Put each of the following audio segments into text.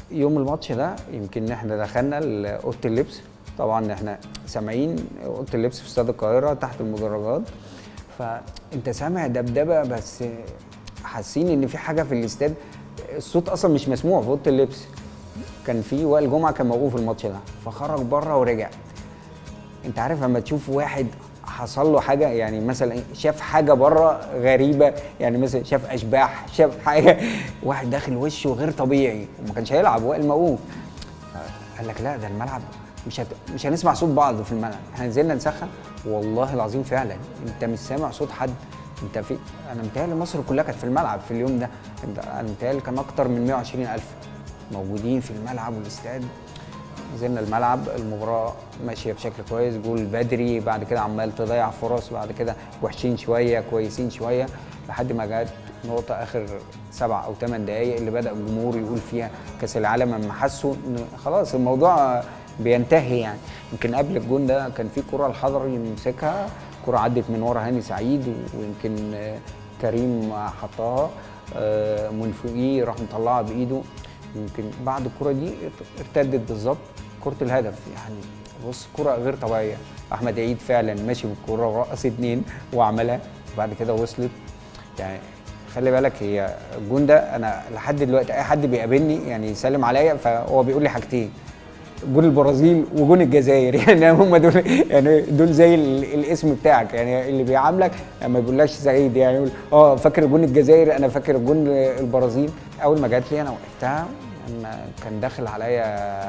يوم الماتش ده يمكن احنا دخلنا ل- اوضه اللبس طبعا احنا سامعين اوضه اللبس في استاد القاهره تحت المدرجات فانت سامع دبدبه بس حاسين ان في حاجه في الاستاد الصوت اصلا مش مسموع في اوضه اللبس كان في وائل جمعه كان موقوف الماتش ده فخرج بره ورجع انت عارف لما تشوف واحد حصل له حاجه يعني مثلا إيه، شاف حاجه بره غريبه يعني مثلا شاف اشباح شاف حاجه واحد داخل وشه غير طبيعي وما كانش هيلعب وائل موقوف قال لك لا ده الملعب مش هت... مش هنسمع صوت بعض في الملعب احنا نزلنا نسخن والله العظيم فعلا انت مش سامع صوت حد انت في انا متهيألي مصر كلها كانت في الملعب في اليوم ده انت انا متهيألي كان اكتر من 120 الف موجودين في الملعب والاستاد نزلنا الملعب المباراة ماشية بشكل كويس جول بدري بعد كده عمال تضيع فرص بعد كده وحشين شوية كويسين شوية لحد ما جت نقطة آخر سبع أو ثمان دقايق اللي بدأ الجمهور يقول فيها كأس العالم لما حسوا إن خلاص الموضوع بينتهي يعني يمكن قبل الجون ده كان في كرة الحضري يمسكها كرة عدت من ورا هاني سعيد ويمكن آه، كريم حطها آه، من فوقيه راح مطلعها بإيده يمكن بعد الكرة دي ارتدت بالظبط كرة الهدف يعني بص كرة غير طبيعية أحمد عيد فعلا ماشي بالكرة ورقص اتنين وعملها وبعد كده وصلت يعني خلي بالك هي الجون ده انا لحد دلوقتي اي حد بيقابلني يعني يسلم عليا فهو بيقول لي حاجتين جون البرازيل وجون الجزائر يعني هم دول يعني دول زي ال- الاسم بتاعك يعني اللي بيعاملك ما بيقولكش سعيد يعني يقول اه فاكر جون الجزائر انا فاكر جون البرازيل اول ما جات لي انا وقفتها لما كان داخل عليا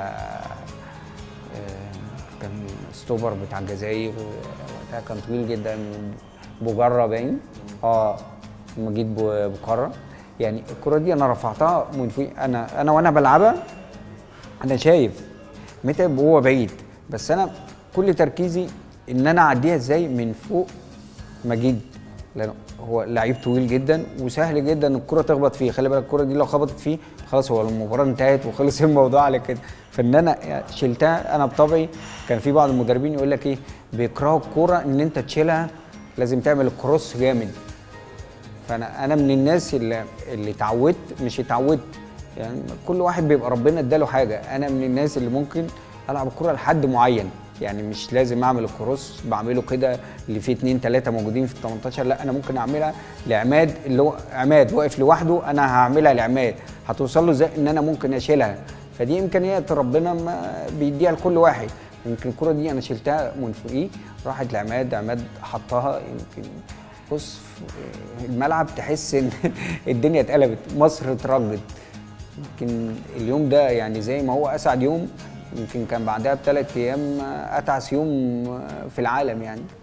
آه، كان ستوبر بتاع الجزائر وقتها كان طويل جدا بجرة باين اه مجيد ب- بقرة يعني الكرة دي انا رفعتها من فوق انا انا وانا بلعبها انا شايف متعب وهو بعيد بس انا كل تركيزي ان انا اعديها ازاي من فوق مجيد لان هو لعيب طويل جدا وسهل جدا الكره تخبط فيه خلي بالك الكره دي لو خبطت فيه خلاص هو المباراه انتهت وخلص الموضوع على كده فان انا شلتها انا بطبعي كان في بعض المدربين يقول لك ايه بيكرهوا الكوره ان انت تشيلها لازم تعمل الكروس جامد فانا انا من الناس اللي اللي اتعودت مش اتعودت يعني كل واحد بيبقى ربنا اداله حاجه انا من الناس اللي ممكن العب الكوره لحد معين يعني مش لازم اعمل الكروس بعمله كده اللي فيه اتنين تلاته موجودين في ال 18 لا انا ممكن اعملها لعماد اللي هو عماد واقف لوحده انا هعملها لعماد هتوصل له ازاي ان انا ممكن اشيلها فدي امكانيات ربنا ما بيديها لكل واحد يمكن الكره دي انا شلتها من فوقيه راحت لعماد عماد حطها يمكن بص في الملعب تحس ان الدنيا اتقلبت مصر اترجت يمكن اليوم ده يعني زي ما هو اسعد يوم يمكن كان بعدها بثلاث ايام اتعس يوم في العالم يعني